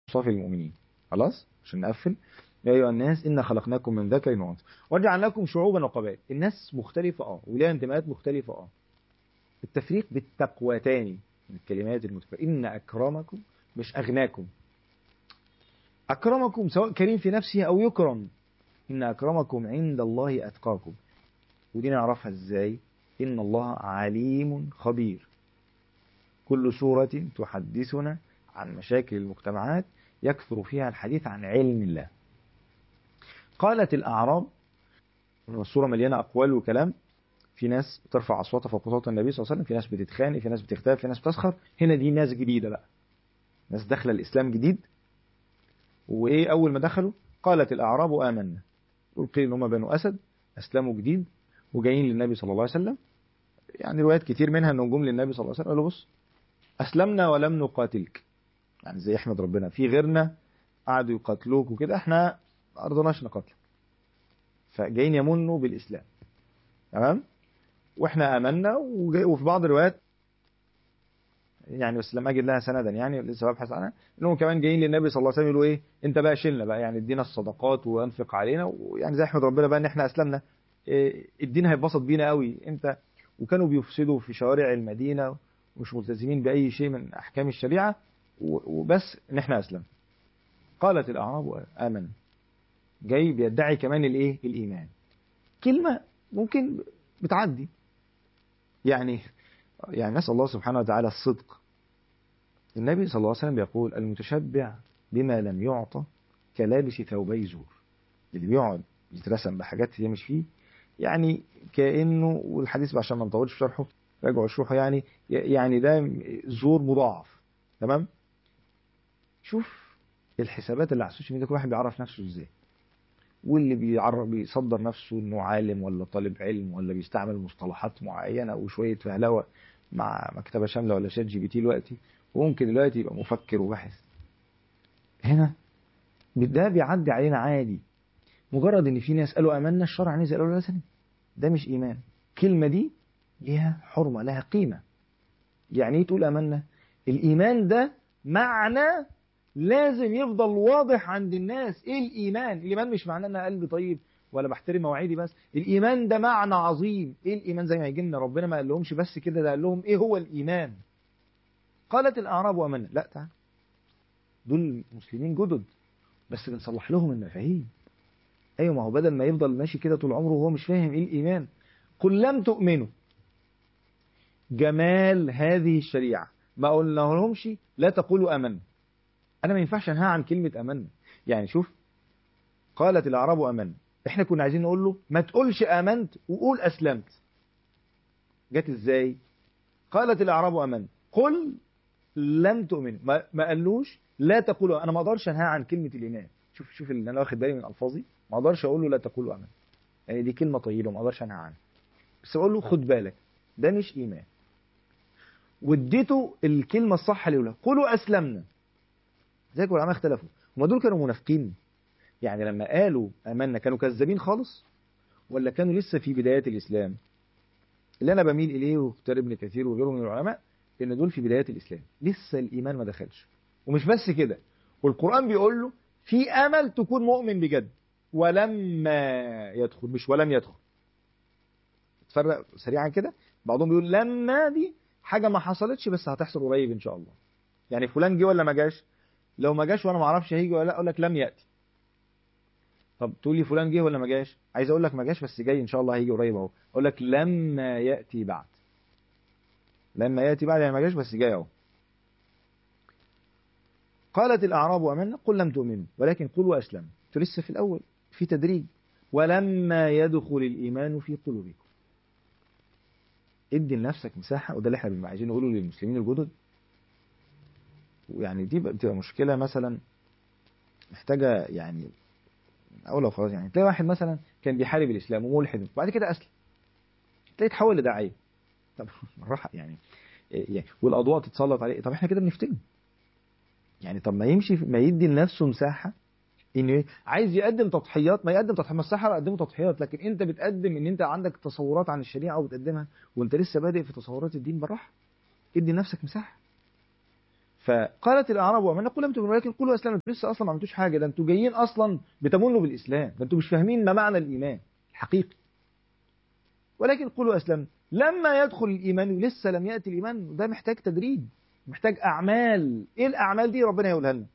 صافي المؤمنين خلاص عشان نقفل يا ايها الناس انا خلقناكم من ذكر وانثى وجعلناكم شعوبا وقبائل الناس مختلفه اه ولها انتماءات مختلفه اه التفريق بالتقوتان من الكلمات المتفرقه ان اكرمكم مش اغناكم اكرمكم سواء كريم في نفسه او يكرم ان اكرمكم عند الله اتقاكم ودي نعرفها ازاي ان الله عليم خبير كل سورة تحدثنا عن مشاكل المجتمعات يكثر فيها الحديث عن علم الله قالت الأعراب السورة مليانة أقوال وكلام في ناس بترفع أصواتها فوق صوت النبي صلى الله عليه وسلم في ناس بتتخانق في ناس بتغتاب في ناس بتسخر هنا دي ناس جديدة بقى ناس داخلة الإسلام جديد وإيه أول ما دخلوا قالت الأعراب آمنا دول قيل إن هم بنو أسد أسلموا جديد وجايين للنبي صلى الله عليه وسلم يعني روايات كتير منها انهم جم للنبي صلى الله عليه وسلم قالوا بص اسلمنا ولم نقاتلك يعني زي احمد ربنا في غيرنا قعدوا يقاتلوك وكده احنا ما رضناش نقاتلك فجايين يمنوا بالاسلام تمام واحنا امنا وجاي وفي بعض الروايات يعني بس لما اجد لها سندا يعني لسه ببحث عنها انهم كمان جايين للنبي صلى الله عليه وسلم يقولوا ايه انت بقى شيلنا بقى يعني ادينا الصدقات وانفق علينا ويعني زي احمد ربنا بقى ان احنا اسلمنا إيه الدين هيتبسط بينا قوي انت وكانوا بيفسدوا في شوارع المدينه ومش ملتزمين باي شيء من احكام الشريعه وبس ان احنا اسلم قالت الاعراب امن جاي بيدعي كمان الايه الايمان كلمه ممكن بتعدي يعني يعني نسال الله سبحانه وتعالى الصدق النبي صلى الله عليه وسلم بيقول المتشبع بما لم يعطى كلابس ثوبي زور اللي بيقعد يترسم بحاجات هي مش فيه يعني كانه والحديث عشان ما نطولش في شرحه راجعوا شرحه يعني يعني ده زور مضاعف تمام شوف الحسابات اللي على السوشيال ميديا كل واحد بيعرف نفسه ازاي واللي بيعرف بيصدر نفسه انه عالم ولا طالب علم ولا بيستعمل مصطلحات معينه وشويه فهلوه مع مكتبه شامله ولا شات جي بي تي دلوقتي وممكن دلوقتي يبقى مفكر وباحث هنا ده بيعدي علينا عادي مجرد ان في ناس قالوا امنا الشرع نزل قالوا لا سلم ده مش ايمان الكلمه دي ليها حرمه لها قيمه يعني ايه تقول امنا الايمان ده معنى لازم يفضل واضح عند الناس ايه الايمان الايمان مش معناه ان انا قلبي طيب ولا بحترم مواعيدي بس الايمان ده معنى عظيم ايه الايمان زي ما يجي لنا ربنا ما قال لهمش بس كده ده قال لهم ايه هو الايمان قالت الاعراب امنا لا تعال دول مسلمين جدد بس بنصلح لهم المفاهيم ايوه ما هو بدل ما يفضل ماشي كده طول عمره وهو مش فاهم ايه الايمان قل لم تؤمنوا جمال هذه الشريعه ما قلنا لهمش لا تقولوا امنا انا ما ينفعش انهى عن كلمه امنا يعني شوف قالت الاعراب امنا احنا كنا عايزين نقول له ما تقولش امنت وقول اسلمت جت ازاي قالت الاعراب امنا قل لم تؤمنوا ما, ما قالوش لا تقولوا انا ما اقدرش انهى عن كلمه الايمان شوف شوف اللي انا واخد بالي من الفاظي ما اقدرش اقول له لا تقولوا امن يعني دي كلمه طويله ما اقدرش انهى عنها بس اقول له خد بالك ده مش ايمان واديته الكلمه الصح اللي يقولها قولوا اسلمنا زيك العلماء اختلفوا هما دول كانوا منافقين يعني لما قالوا امنا كانوا كذابين خالص ولا كانوا لسه في بدايات الاسلام اللي انا بميل اليه واختار ابن كثير وغيره من العلماء ان دول في بدايات الاسلام لسه الايمان ما دخلش ومش بس كده والقران بيقول له في امل تكون مؤمن بجد ولما يدخل مش ولم يدخل تفرق سريعا كده بعضهم بيقول لما دي حاجه ما حصلتش بس هتحصل قريب ان شاء الله يعني فلان جه ولا ما جاش لو ما جاش وانا ما اعرفش هيجي ولا لا اقول لك لم ياتي طب تقول لي فلان جه ولا ما جاش عايز اقول لك ما جاش بس جاي ان شاء الله هيجي قريب اهو اقول لك لما ياتي بعد لما ياتي بعد يعني ما جاش بس جاي اهو قالت الاعراب امنا قل لم تؤمنوا ولكن قلوا اسلموا انتوا لسه في الاول في تدريج ولما يدخل الايمان في قلوبكم ادي لنفسك مساحه وده اللي احنا بنبقى عايزين نقوله للمسلمين الجدد ويعني دي بتبقى مشكله مثلا محتاجه يعني او لو خلاص يعني تلاقي واحد مثلا كان بيحارب الاسلام وملحد وبعد كده اسلم تلاقيه اتحول لداعيه طب بالراحه يعني يعني والاضواء تتسلط عليه طب احنا كده بنفتن يعني طب ما يمشي ما يدي لنفسه مساحه انه عايز يقدم تضحيات ما يقدم تضحيات ما الصحراء قدموا تضحيات لكن انت بتقدم ان انت عندك تصورات عن الشريعه وبتقدمها وانت لسه بادئ في تصورات الدين بالراحه ادي لنفسك مساحه فقالت الاعراب وامنا قل لم تؤمنوا ولكن قولوا اسلمنا انتوا لسه اصلا ما عملتوش حاجه ده انتوا جايين اصلا بتمنوا بالاسلام ده انتوا مش فاهمين ما معنى الايمان الحقيقي ولكن قولوا اسلمنا لما يدخل الايمان ولسه لم ياتي الايمان ده محتاج تدريب محتاج اعمال ايه الاعمال دي ربنا يقولها لنا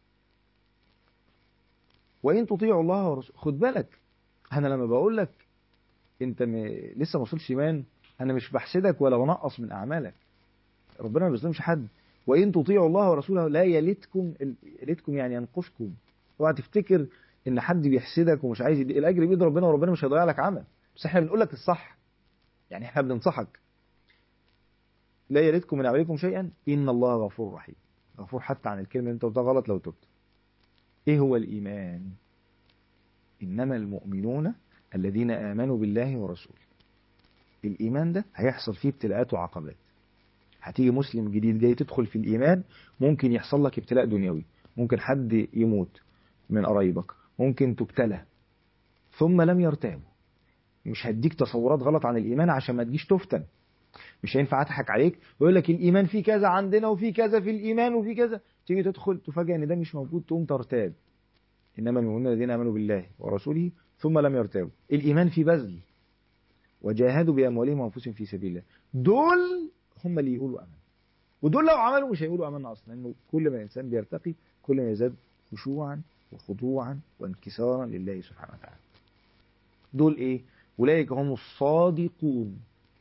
وان تطيعوا الله ورسوله خد بالك انا لما بقول لك انت م... لسه ما وصلش ايمان انا مش بحسدك ولا بنقص من اعمالك ربنا ما بيظلمش حد وان تطيعوا الله ورسوله لا يلتكم يلتكم يعني ينقصكم اوعى تفتكر ان حد بيحسدك ومش عايز يدي الاجر بيد ربنا وربنا مش هيضيع لك عمل بس احنا بنقول لك الصح يعني احنا بننصحك لا يلتكم من اعمالكم شيئا ان الله غفور رحيم غفور حتى عن الكلمه اللي انت قلتها غلط لو تبت ايه هو الايمان انما المؤمنون الذين امنوا بالله ورسوله الايمان ده هيحصل فيه ابتلاءات وعقبات هتيجي مسلم جديد جاي تدخل في الإيمان ممكن يحصل لك ابتلاء دنيوي ممكن حد يموت من قرايبك ممكن تبتلى ثم لم يرتابوا مش هديك تصورات غلط عن الإيمان عشان ما تجيش تفتن مش هينفع اضحك عليك ويقول لك الإيمان فيه كذا عندنا وفي كذا في الإيمان وفي كذا تيجي تدخل تفاجئ إن ده مش موجود تقوم ترتاب إنما المؤمنون الذين آمنوا بالله ورسوله ثم لم يرتابوا الإيمان فيه بذل وجاهدوا بأموالهم وأنفسهم في سبيل الله دول هم اللي يقولوا أمن ودول لو عملوا مش هيقولوا أمن أصلا لأنه كل ما الإنسان بيرتقي كل ما يزداد خشوعا وخضوعا وانكسارا لله سبحانه وتعالى دول إيه؟ أولئك هم الصادقون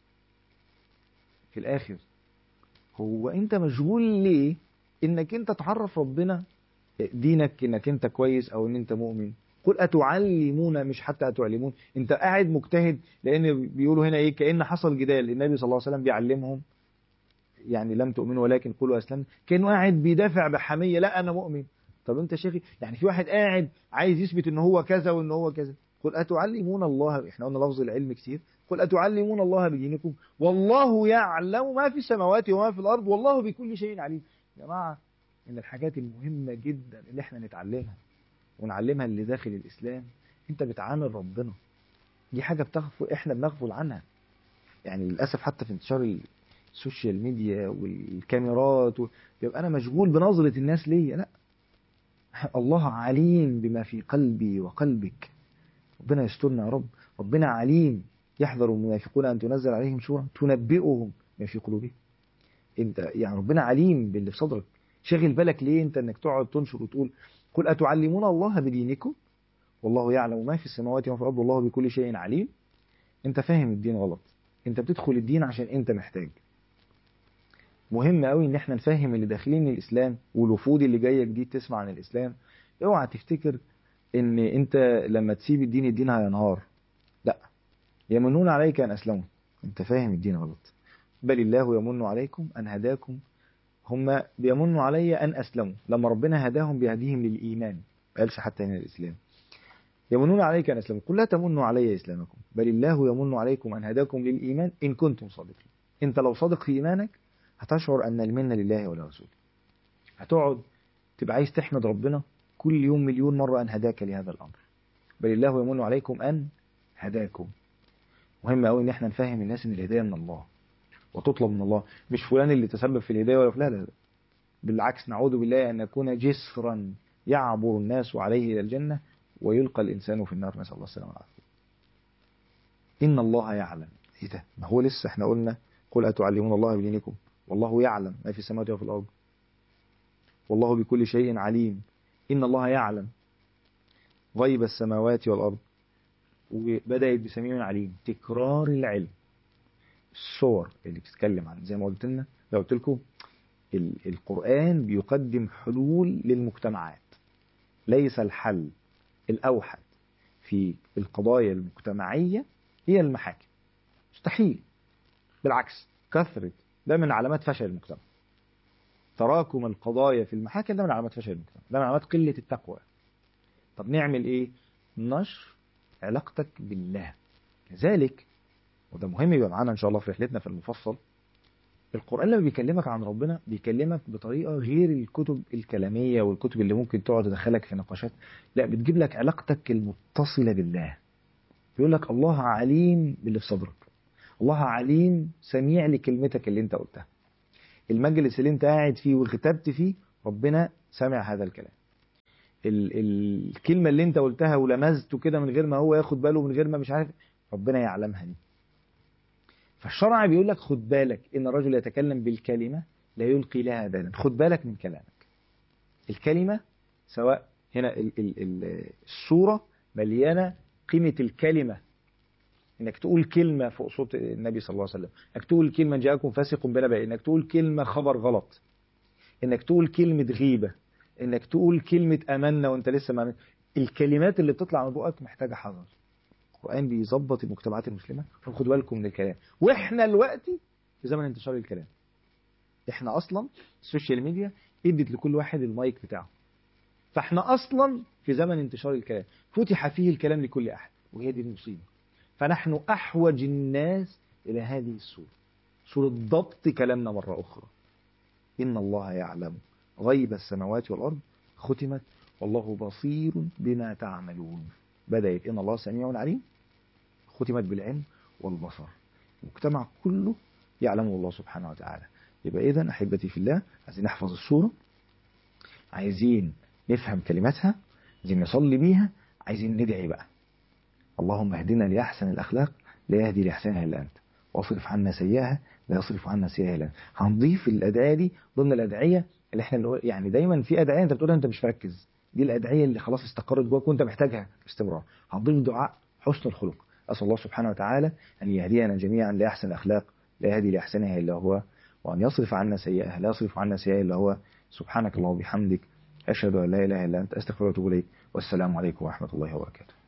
في الآخر هو أنت مشغول ليه إنك أنت تعرف ربنا دينك إنك أنت كويس أو إن أنت مؤمن قل أتعلمون مش حتى أتعلمون أنت قاعد مجتهد لأن بيقولوا هنا إيه كأن حصل جدال النبي صلى الله عليه وسلم بيعلمهم يعني لم تؤمنوا ولكن قولوا أسلمنا كأنه قاعد بيدافع بحمية لا أنا مؤمن طب أنت شيخي يعني في واحد قاعد عايز يثبت إن هو كذا وإن هو كذا قل أتعلمون الله إحنا قلنا لفظ العلم كتير قل أتعلمون الله بدينكم والله يعلم ما في السماوات وما في الأرض والله بكل شيء عليم يا جماعة من الحاجات المهمة جدا اللي احنا نتعلمها ونعلمها اللي داخل الإسلام انت بتعامل ربنا دي حاجة بتغفل احنا بنغفل عنها يعني للأسف حتى في انتشار السوشيال ميديا والكاميرات و... يبقى أنا مشغول بنظرة الناس ليا لا الله عليم بما في قلبي وقلبك ربنا يسترنا يا رب ربنا عليم يحذر المنافقون أن تنزل عليهم سورة تنبئهم ما في قلوبهم انت يعني ربنا عليم باللي في صدرك شغل بالك ليه انت انك تقعد تنشر وتقول قل أتعلمون الله بدينكم والله يعلم ما في السماوات وما في الأرض والله بكل شيء عليم انت فاهم الدين غلط انت بتدخل الدين عشان انت محتاج مهم قوي ان احنا نفهم اللي داخلين الاسلام والوفود اللي جايه جديد تسمع عن الاسلام اوعى تفتكر ان انت لما تسيب الدين الدين هينهار لا يمنون عليك ان اسلموا انت فاهم الدين غلط بل الله يمن عليكم ان هداكم هم بيمنوا علي أن أسلموا لما ربنا هداهم بيهديهم للإيمان ما قالش حتى هنا الإسلام يمنون عليك أن أسلموا قل لا تمنوا علي إسلامكم بل الله يمن عليكم أن هداكم للإيمان إن كنتم صادقين أنت لو صادق في إيمانك هتشعر أن المنة لله ولرسوله هتقعد تبقى عايز تحمد ربنا كل يوم مليون مرة أن هداك لهذا الأمر بل الله يمن عليكم أن هداكم مهم قوي ان احنا نفهم الناس ان الهدايه من الله وتطلب من الله مش فلان اللي تسبب في الهدايه ولا فلان لا بالعكس نعوذ بالله ان نكون جسرا يعبر الناس عليه الى الجنه ويلقى الانسان في النار نسال الله السلامه والعافيه. ان الله يعلم ايه ده؟ ما هو لسه احنا قلنا قل اتعلمون الله بدينكم والله يعلم ما في السماوات وفي الارض. والله بكل شيء عليم ان الله يعلم غيب السماوات والارض وبدأت بسميع عليم تكرار العلم الصور اللي بتتكلم عن زي ما قلت لنا لو قلت لكم القرآن بيقدم حلول للمجتمعات ليس الحل الأوحد في القضايا المجتمعية هي المحاكم مستحيل بالعكس كثرة ده من علامات فشل المجتمع تراكم القضايا في المحاكم ده من علامات فشل المجتمع ده من علامات قلة التقوى طب نعمل ايه نشر علاقتك بالله كذلك وده مهم يبقى معانا ان شاء الله في رحلتنا في المفصل القرآن لما بيكلمك عن ربنا بيكلمك بطريقة غير الكتب الكلامية والكتب اللي ممكن تقعد تدخلك في نقاشات لا بتجيب لك علاقتك المتصلة بالله بيقول لك الله عليم باللي في صدرك الله عليم سميع لكلمتك اللي انت قلتها المجلس اللي انت قاعد فيه وكتبت فيه ربنا سمع هذا الكلام ال ال الكلمة اللي انت قلتها ولمزته كده من غير ما هو ياخد باله من غير ما مش عارف ربنا يعلمها دي فالشرع بيقول لك خد بالك ان الرجل يتكلم بالكلمة لا يلقي لها بالا خد بالك من كلامك الكلمة سواء هنا ال ال ال الصورة مليانة قيمة الكلمة انك تقول كلمة فوق صوت النبي صلى الله عليه وسلم انك تقول كلمة جاءكم فاسق بنبأ انك تقول كلمة خبر غلط انك تقول كلمة غيبة انك تقول كلمة امنا وانت لسه ما الكلمات اللي بتطلع من بقك محتاجة حذر القرآن بيظبط المجتمعات المسلمة فخدوا بالكم من الكلام واحنا دلوقتي في زمن انتشار الكلام احنا اصلا السوشيال ميديا ادت لكل واحد المايك بتاعه فاحنا اصلا في زمن انتشار الكلام فتح فيه الكلام لكل احد وهي دي المصيبه فنحن احوج الناس الى هذه الصوره صوره ضبط كلامنا مره اخرى ان الله يعلم غيب السماوات والارض ختمت والله بصير بما تعملون بدات ان الله سميع عليم ختمت بالعلم والبصر المجتمع كله يعلمه الله سبحانه وتعالى يبقى اذا احبتي في الله عايزين نحفظ الصوره عايزين نفهم كلماتها عايزين نصلي بيها عايزين ندعي بقى اللهم اهدنا لأحسن الأخلاق لا يهدي لأحسنها إلا أنت واصرف عنا سيئها لا يصرف عنا سيئها إلا أنت هنضيف الأدعية دي ضمن الأدعية اللي احنا بنقول يعني دايما في أدعية أنت بتقولها أنت مش مركز دي الأدعية اللي خلاص استقرت جواك وأنت محتاجها باستمرار هنضيف دعاء حسن الخلق أسأل الله سبحانه وتعالى أن يهدينا جميعا لأحسن الأخلاق لا يهدي لأحسنها إلا هو وأن يصرف عنا سيئها لا يصرف عنا سيئها إلا هو سبحانك اللهم وبحمدك أشهد أن لا إله إلا أنت أستغفرك وأتوب إليك والسلام عليكم ورحمة الله وبركاته